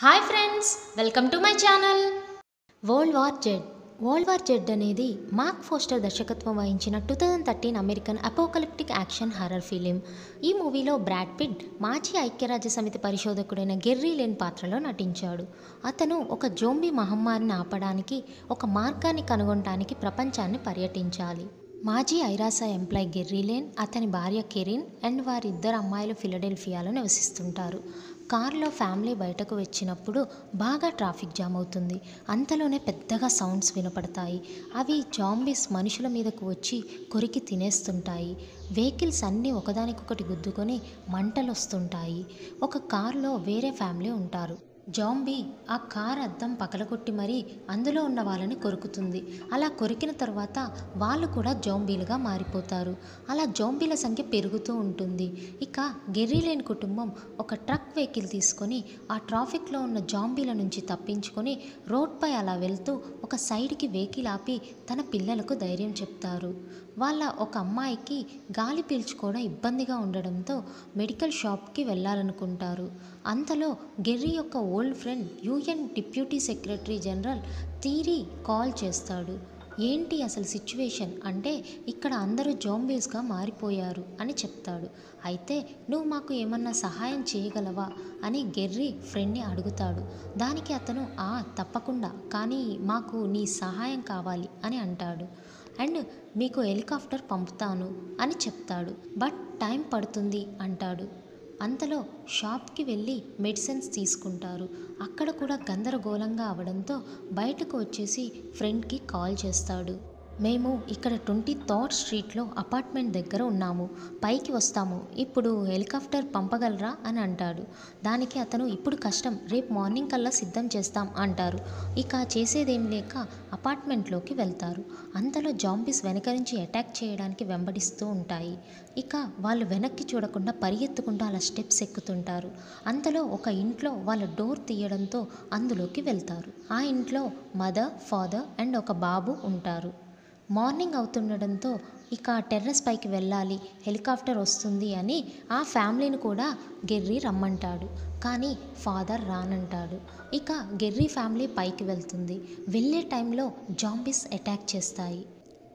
hi friends welcome to my channel world war Z world war Z అనేది Mark Foster దర్శకత్వం వహించిన two thousand thirteen American apocalyptic action horror film ఈ మూవీలో Brad Pitt మాజీ ఐక్యరాజ్య సమితి పరిశోధకుడైన గెర్రీ లేన్ పాత్రలో నటించాడు అతను ఒక జోంబీ మహమ్మారిని ఆపడానికి ఒక మార్గాన్ని కనుగొనడానికి ప్రపంచాన్ని పర్యటించాలి మాజీ ఐరాసా ఎంప్లాయ్ గెర్రీ లేన్ అతని భార్య కెరిన్ అండ్ వారి ఇద్దరు అమ్మాయిలు ఫిలడెల్ఫియాలో నివసిస్తుంటారు కారులో ఫ్యామిలీ బయటకు వచ్చినప్పుడు బాగా ట్రాఫిక్ జామ్ అవుతుంది అంతలోనే పెద్దగా సౌండ్స్ వినపడతాయి అవి జాంబీస్ మనుషుల మీదకు వచ్చి కొరికి తినేస్తుంటాయి వెహికల్స్ అన్నీ ఒకదానికొకటి గుద్దుకొని మంటలు వస్తుంటాయి ఒక కారులో వేరే ఫ్యామిలీ ఉంటారు జాంబీ ఆ కార్ అద్దం పగలగొట్టి మరీ అందులో ఉన్న వాళ్ళని కొరుకుతుంది అలా కొరికిన తర్వాత వాళ్ళు కూడా జాంబీలుగా మారిపోతారు అలా జాంబీల సంఖ్య పెరుగుతూ ఉంటుంది ఇక గెర్రీలేని కుటుంబం ఒక ట్రక్ వెహికల్ తీసుకొని ఆ ట్రాఫిక్లో ఉన్న జాంబీల నుంచి తప్పించుకొని రోడ్పై అలా వెళ్తూ ఒక సైడ్కి వెహికల్ ఆపి తన పిల్లలకు ధైర్యం చెప్తారు వాళ్ళ ఒక అమ్మాయికి గాలి పీల్చుకోవడం ఇబ్బందిగా ఉండడంతో మెడికల్ షాప్కి వెళ్ళాలనుకుంటారు అంతలో గెర్రీ యొక్క old friend UN deputy secretary general Thierry call చేస్తాడు ఏంటి అసలు సిచ్యువేషన్ అంటే ఇక్కడ అందరూ జాంబీస్గా మారిపోయారు అని చెప్తాడు అయితే నువ్వు మాకు ఏమన్నా సహాయం చేయగలవా అని గెర్రీ ఫ్రెండ్ని అడుగుతాడు దానికి అతను ఆ తప్పకుండా కానీ మాకు నీ సహాయం కావాలి అని అంటాడు అండ్ మీకు హెలికాప్టర్ పంపుతాను అని చెప్తాడు బట్ టైం పడుతుంది అంటాడు అంతలో షాప్కి వెళ్ళి మెడిసిన్స్ తీసుకుంటారు అక్కడ కూడా గందరగోళంగా అవడంతో బయటకు వచ్చేసి ఫ్రెండ్కి కాల్ చేస్తాడు మేము ఇక్కడ ట్వంటీ థర్డ్ స్ట్రీట్లో అపార్ట్మెంట్ దగ్గర ఉన్నాము పైకి వస్తాము ఇప్పుడు హెలికాప్టర్ పంపగలరా అని అంటాడు దానికి అతను ఇప్పుడు కష్టం రేపు మార్నింగ్ కల్లా సిద్ధం చేస్తాం అంటారు ఇక చేసేదేం లేక అపార్ట్మెంట్లోకి వెళ్తారు అంతలో జాంబీస్ వెనక నుంచి అటాక్ చేయడానికి వెంబడిస్తూ ఉంటాయి ఇక వాళ్ళు వెనక్కి చూడకుండా పరిగెత్తుకుంటూ అలా స్టెప్స్ ఎక్కుతుంటారు అంతలో ఒక ఇంట్లో వాళ్ళ డోర్ తీయడంతో అందులోకి వెళ్తారు ఆ ఇంట్లో మదర్ ఫాదర్ అండ్ ఒక బాబు ఉంటారు మార్నింగ్ అవుతుండడంతో ఇక టెర్రస్ పైకి వెళ్ళాలి హెలికాప్టర్ వస్తుంది అని ఆ ఫ్యామిలీని కూడా గెర్రీ రమ్మంటాడు కానీ ఫాదర్ రానంటాడు ఇక గెర్రీ ఫ్యామిలీ పైకి వెళ్తుంది వెళ్ళే టైంలో జాంబీస్ అటాక్ చేస్తాయి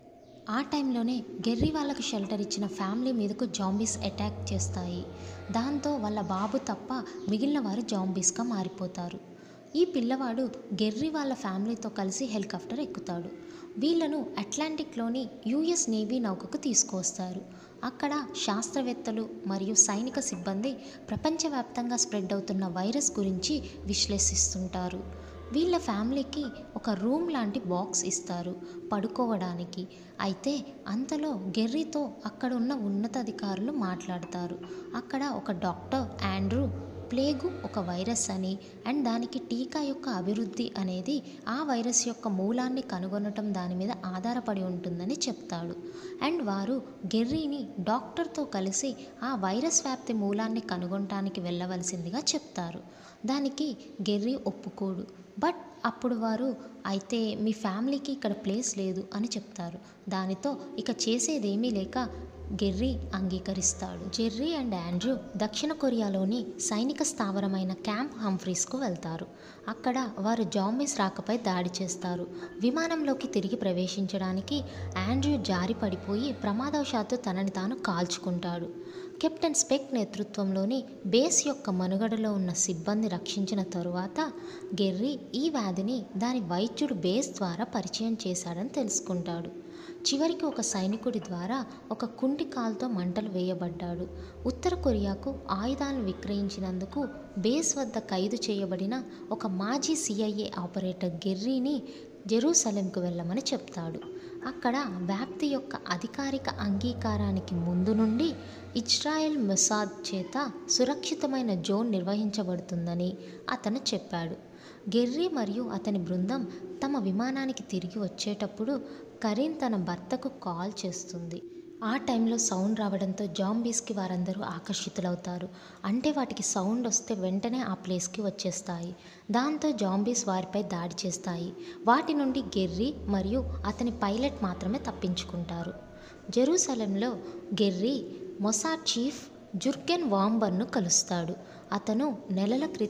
ఆ టైంలోనే గెర్రీ వాళ్ళకు షెల్టర్ ఇచ్చిన ఫ్యామిలీ మీదకు జాంబీస్ అటాక్ చేస్తాయి దాంతో వాళ్ళ బాబు తప్ప మిగిలిన వారు జాంబీస్గా మారిపోతారు ఈ పిల్లవాడు గెర్రీ వాళ్ళ ఫ్యామిలీతో కలిసి హెలికాప్టర్ ఎక్కుతాడు వీళ్ళను అట్లాంటిక్లోని యుఎస్ నేవీ నౌకకు తీసుకువస్తారు అక్కడ శాస్త్రవేత్తలు మరియు సైనిక సిబ్బంది ప్రపంచవ్యాప్తంగా స్ప్రెడ్ అవుతున్న వైరస్ గురించి విశ్లేషిస్తుంటారు వీళ్ళ ఫ్యామిలీకి ఒక రూమ్ లాంటి బాక్స్ ఇస్తారు పడుకోవడానికి అయితే అంతలో గెర్రీతో అక్కడ ఉన్న ఉన్నతాధికారులు మాట్లాడతారు అక్కడ ఒక డాక్టర్ ఆండ్రూ ప్లేగు ఒక వైరస్ అని అండ్ దానికి టీకా యొక్క అభివృద్ధి అనేది ఆ వైరస్ యొక్క మూలాన్ని కనుగొనటం దాని మీద ఆధారపడి ఉంటుందని చెప్తాడు అండ్ వారు గెర్రీని డాక్టర్తో కలిసి ఆ వైరస్ వ్యాప్తి మూలాన్ని కనుగొనటానికి వెళ్ళవలసిందిగా చెప్తారు దానికి గెర్రీ ఒప్పుకోడు బట్ అప్పుడు వారు అయితే మీ ఫ్యామిలీకి ఇక్కడ ప్లేస్ లేదు అని చెప్తారు దానితో ఇక చేసేదేమీ లేక గెర్రీ అంగీకరిస్తాడు జెర్రీ అండ్ ఆండ్రూ దక్షిణ కొరియాలోని సైనిక స్థావరమైన క్యాంప్ హంఫ్రీస్కు వెళ్తారు అక్కడ వారు జాంబీస్ రాకపై దాడి చేస్తారు విమానంలోకి తిరిగి ప్రవేశించడానికి ఆండ్రూ జారి పడిపోయి ప్రమాదవశాత్తు తనని తాను కాల్చుకుంటాడు కెప్టెన్ స్పెక్ నేతృత్వంలోని బేస్ యొక్క మనుగడలో ఉన్న సిబ్బంది రక్షించిన తరువాత గెర్రీ ఈ వ్యాధిని దాని వైద్యుడు బేస్ ద్వారా పరిచయం చేశాడని తెలుసుకుంటాడు చివరికి ఒక సైనికుడి ద్వారా ఒక కుంటి కాల్తో మంటలు వేయబడ్డాడు ఉత్తర కొరియాకు ఆయుధాలను విక్రయించినందుకు బేస్ వద్ద ఖైదు చేయబడిన ఒక మాజీ సిఐఏ ఆపరేటర్ గెర్రీని జెరూసలెంకు వెళ్ళమని చెప్తాడు అక్కడ వ్యాప్తి యొక్క అధికారిక అంగీకారానికి ముందు నుండి ఇజ్రాయెల్ మొసాద్ చేత సురక్షితమైన జోన్ నిర్వహించబడుతుందని అతను చెప్పాడు గెర్రీ మరియు అతని బృందం తమ విమానానికి తిరిగి వచ్చేటప్పుడు కరీన్ తన భర్తకు కాల్ చేస్తుంది ఆ టైంలో సౌండ్ రావడంతో జాంబీస్కి వారందరూ ఆకర్షితులవుతారు అంటే వాటికి సౌండ్ వస్తే వెంటనే ఆ ప్లేస్కి వచ్చేస్తాయి దాంతో జాంబీస్ వారిపై దాడి చేస్తాయి వాటి నుండి గెర్రీ మరియు అతని పైలట్ మాత్రమే తప్పించుకుంటారు జెరూసలంలో గెర్రీ మొసాడ్ చీఫ్ జుర్గెన్ వాంబర్ను కలుస్తాడు అతను నెలల క్రితం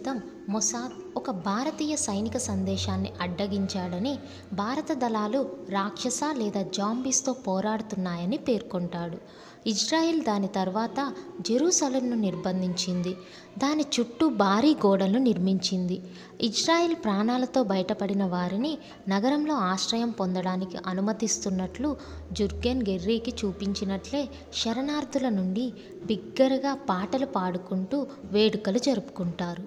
మొసాద్ ఒక భారతీయ సైనిక సందేశాన్ని అడ్డగించాడని భారత దళాలు రాక్షస లేదా జాంబీస్తో పోరాడుతున్నాయని పేర్కొంటాడు ఇజ్రాయెల్ దాని తర్వాత జెరూసలంను నిర్బంధించింది దాని చుట్టూ భారీ గోడలు నిర్మించింది ఇజ్రాయెల్ ప్రాణాలతో బయటపడిన వారిని నగరంలో ఆశ్రయం పొందడానికి అనుమతిస్తున్నట్లు జుర్గెన్ గెర్రీకి చూపించినట్లే శరణార్థుల నుండి బిగ్గరగా పాటలు పాడుకుంటూ వేడుకలు జరుపుకుంటారు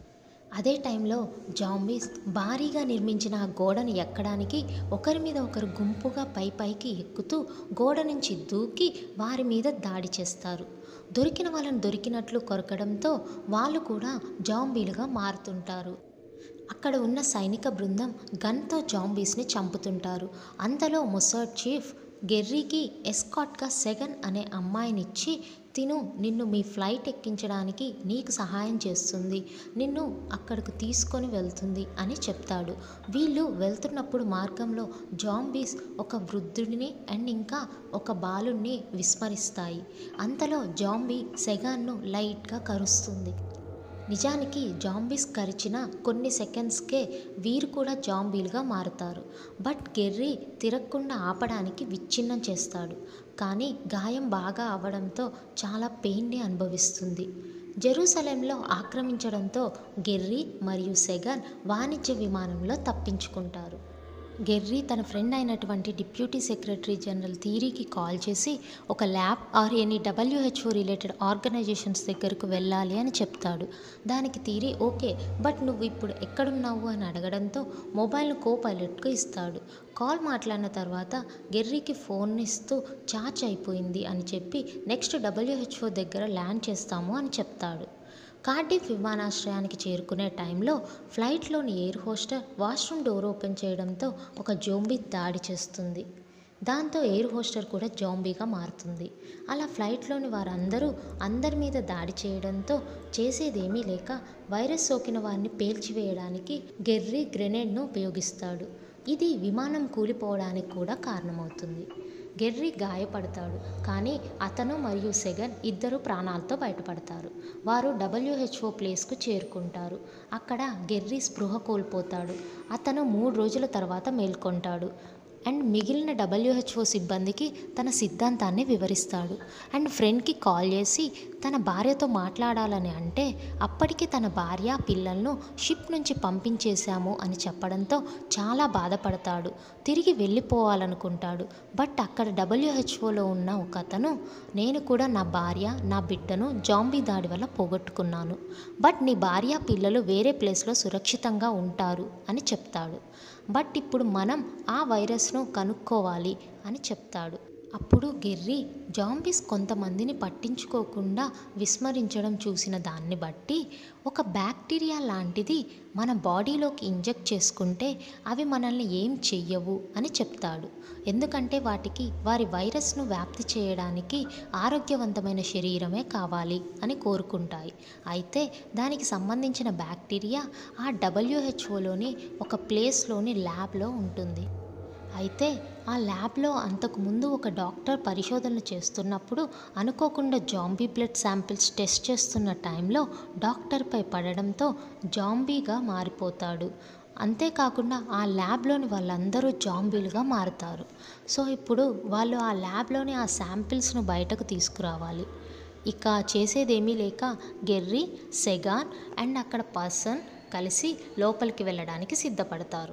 అదే టైంలో జాంబీస్ భారీగా నిర్మించిన ఆ గోడను ఎక్కడానికి ఒకరి మీద ఒకరు గుంపుగా పై పైకి ఎక్కుతూ గోడ నుంచి దూకి వారి మీద దాడి చేస్తారు దొరికిన వాళ్ళని దొరికినట్లు కొరకడంతో వాళ్ళు కూడా జాంబీలుగా మారుతుంటారు అక్కడ ఉన్న సైనిక బృందం గన్తో జాంబీస్ని చంపుతుంటారు అంతలో మొసాడ్ చీఫ్ గెర్రీకి ఎస్కాట్గా సెగన్ అనే అమ్మాయినిచ్చి తిను నిన్ను మీ ఫ్లైట్ ఎక్కించడానికి నీకు సహాయం చేస్తుంది నిన్ను అక్కడికి తీసుకొని వెళ్తుంది అని చెప్తాడు వీళ్ళు వెళ్తున్నప్పుడు మార్గంలో జాంబీస్ ఒక వృద్ధుడిని అండ్ ఇంకా ఒక బాలుణ్ణి విస్మరిస్తాయి అంతలో జాంబీ సెగాన్ను లైట్గా కరుస్తుంది నిజానికి జాంబీస్ కరిచిన కొన్ని సెకండ్స్కే వీరు కూడా జాంబీలుగా మారుతారు బట్ గెర్రీ తిరగకుండా ఆపడానికి విచ్ఛిన్నం చేస్తాడు కానీ గాయం బాగా అవ్వడంతో చాలా పెయిన్ని అనుభవిస్తుంది జెరూసలేంలో ఆక్రమించడంతో గెర్రీ మరియు సెగన్ వాణిజ్య విమానంలో తప్పించుకుంటారు గెర్రీ తన ఫ్రెండ్ అయినటువంటి డిప్యూటీ సెక్రటరీ జనరల్ థీరీకి కాల్ చేసి ఒక lab or any WHO related organisations దగ్గరకు వెళ్ళాలి అని చెప్తాడు దానికి థీరీ ఓకే బట్ నువ్వు ఇప్పుడు ఎక్కడున్నావు అని అడగడంతో మొబైల్ను కో పైలట్కు ఇస్తాడు కాల్ మాట్లాడిన తర్వాత గెర్రీకి ఫోన్ ఇస్తూ చార్జ్ అయిపోయింది అని చెప్పి నెక్స్ట్ డబ్ల్యూహెచ్ఓ దగ్గర ల్యాండ్ చేస్తాము అని చెప్తాడు కార్డిఫ్ విమానాశ్రయానికి చేరుకునే టైంలో ఫ్లైట్లోని air hostess washroom door open చేయడంతో ఒక జోంబీ దాడి చేస్తుంది దాంతో ఎయిర్ హోస్టర్ కూడా జాంబీగా మారుతుంది అలా ఫ్లైట్లోని వారందరూ అందరి మీద దాడి చేయడంతో చేసేదేమీ లేక వైరస్ సోకిన వారిని పేల్చివేయడానికి గెర్రీ గ్రెనేడ్ను ఉపయోగిస్తాడు ఇది విమానం కూలిపోవడానికి కూడా కారణమవుతుంది గెర్రీ గాయపడతాడు కానీ అతను మరియు సెగన్ ఇద్దరు ప్రాణాలతో బయటపడతారు వారు డబ్ల్యూహెచ్ఓ ప్లేస్కు చేరుకుంటారు అక్కడ గెర్రీ స్పృహ కోల్పోతాడు అతను మూడు రోజుల తర్వాత మేల్కొంటాడు అండ్ మిగిలిన డబ్ల్యూహెచ్ఓ సిబ్బందికి తన సిద్ధాంతాన్ని వివరిస్తాడు అండ్ ఫ్రెండ్కి కాల్ చేసి తన భార్యతో మాట్లాడాలని అంటే అప్పటికి తన భార్య పిల్లలను షిప్ నుంచి పంపించేశాము అని చెప్పడంతో చాలా బాధపడతాడు తిరిగి వెళ్ళిపోవాలనుకుంటాడు బట్ అక్కడ డబ్ల్యూహెచ్ఓలో ఉన్న ఒక అతను నేను కూడా నా భార్య నా బిడ్డను జాంబీ దాడి వల్ల పోగొట్టుకున్నాను బట్ నీ భార్య పిల్లలు వేరే ప్లేస్లో సురక్షితంగా ఉంటారు అని చెప్తాడు బట్ ఇప్పుడు మనం ఆ వైరస్ను కనుక్కోవాలి అని చెప్తాడు అప్పుడు గెర్రీ జాంబీస్ కొంతమందిని పట్టించుకోకుండా విస్మరించడం చూసిన దాన్ని బట్టి ఒక బ్యాక్టీరియా లాంటిది మన బాడీలోకి ఇంజెక్ట్ చేసుకుంటే అవి మనల్ని ఏం చెయ్యవు అని చెప్తాడు ఎందుకంటే వాటికి వారి వైరస్ను వ్యాప్తి చేయడానికి ఆరోగ్యవంతమైన శరీరమే కావాలి అని కోరుకుంటాయి అయితే దానికి సంబంధించిన బ్యాక్టీరియా ఆ డబ్ల్యూహెచ్ఓలోని ఒక ప్లేస్లోని ల్యాబ్లో ఉంటుంది అయితే ఆ ల్యాబ్లో అంతకుముందు ఒక డాక్టర్ పరిశోధనలు చేస్తున్నప్పుడు అనుకోకుండా జాంబీ బ్లడ్ శాంపిల్స్ టెస్ట్ చేస్తున్న టైంలో డాక్టర్పై పడడంతో జాంబీగా మారిపోతాడు అంతేకాకుండా ఆ ల్యాబ్లోని వాళ్ళందరూ జాంబీలుగా మారుతారు సో ఇప్పుడు వాళ్ళు ఆ ల్యాబ్లోని ఆ శాంపిల్స్ను బయటకు తీసుకురావాలి ఇక చేసేదేమీ లేక గెర్రీ సెగాన్ అండ్ అక్కడ పర్సన్ కలిసి లోపలికి వెళ్ళడానికి సిద్ధపడతారు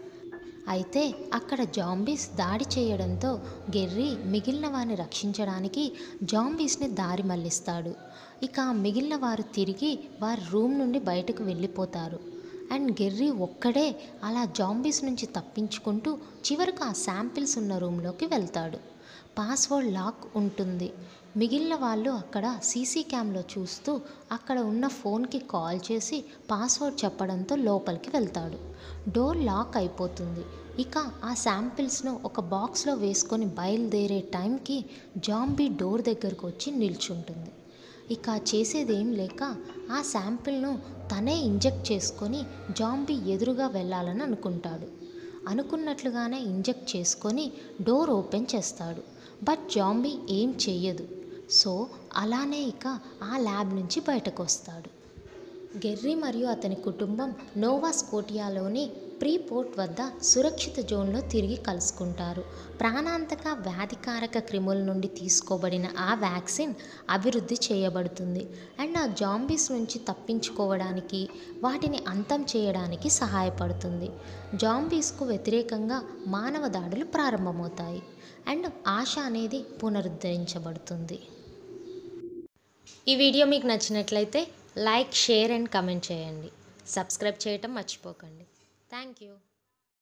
అయితే అక్కడ జాంబీస్ దాడి చేయడంతో గెర్రీ మిగిలిన వారిని రక్షించడానికి జాంబీస్ని దారి మళ్లిస్తాడు ఇక మిగిలిన వారు తిరిగి వారి రూమ్ నుండి బయటకు వెళ్ళిపోతారు అండ్ గెర్రీ ఒక్కడే అలా జాంబీస్ నుంచి తప్పించుకుంటూ చివరికి ఆ శాంపిల్స్ ఉన్న రూమ్లోకి వెళ్తాడు పాస్వర్డ్ లాక్ ఉంటుంది మిగిలిన వాళ్ళు అక్కడ సీసీ క్యామ్లో చూస్తూ అక్కడ ఉన్న ఫోన్కి కాల్ చేసి పాస్వర్డ్ చెప్పడంతో లోపలికి వెళ్తాడు డోర్ లాక్ అయిపోతుంది ఇక ఆ శాంపిల్స్ను ఒక బాక్స్లో వేసుకొని బయలుదేరే టైంకి జాంబీ డోర్ దగ్గరకు వచ్చి నిల్చుంటుంది ఇక చేసేదేం లేక ఆ శాంపిల్ను తనే ఇంజెక్ట్ చేసుకొని జాంబీ ఎదురుగా వెళ్ళాలని అనుకుంటాడు అనుకున్నట్లుగానే ఇంజెక్ట్ చేసుకొని డోర్ ఓపెన్ చేస్తాడు బట్ జాంబీ ఏం చెయ్యదు సో అలానే ఇక ఆ ల్యాబ్ నుంచి బయటకు వస్తాడు గెర్రీ మరియు అతని కుటుంబం నోవా స్కోటియాలోని ప్రీపోర్ట్ వద్ద సురక్షిత జోన్లో తిరిగి కలుసుకుంటారు ప్రాణాంతక వ్యాధికారక క్రిముల నుండి తీసుకోబడిన ఆ వ్యాక్సిన్ అభివృద్ధి చేయబడుతుంది అండ్ ఆ జాంబీస్ నుంచి తప్పించుకోవడానికి వాటిని అంతం చేయడానికి సహాయపడుతుంది జాంబీస్కు వ్యతిరేకంగా మానవ దాడులు ప్రారంభమవుతాయి అండ్ ఆశ అనేది పునరుద్ధరించబడుతుంది ఈ వీడియో మీకు నచ్చినట్లయితే లైక్ షేర్ అండ్ కమెంట్ చేయండి సబ్స్క్రైబ్ చేయటం మర్చిపోకండి థ్యాంక్ యూ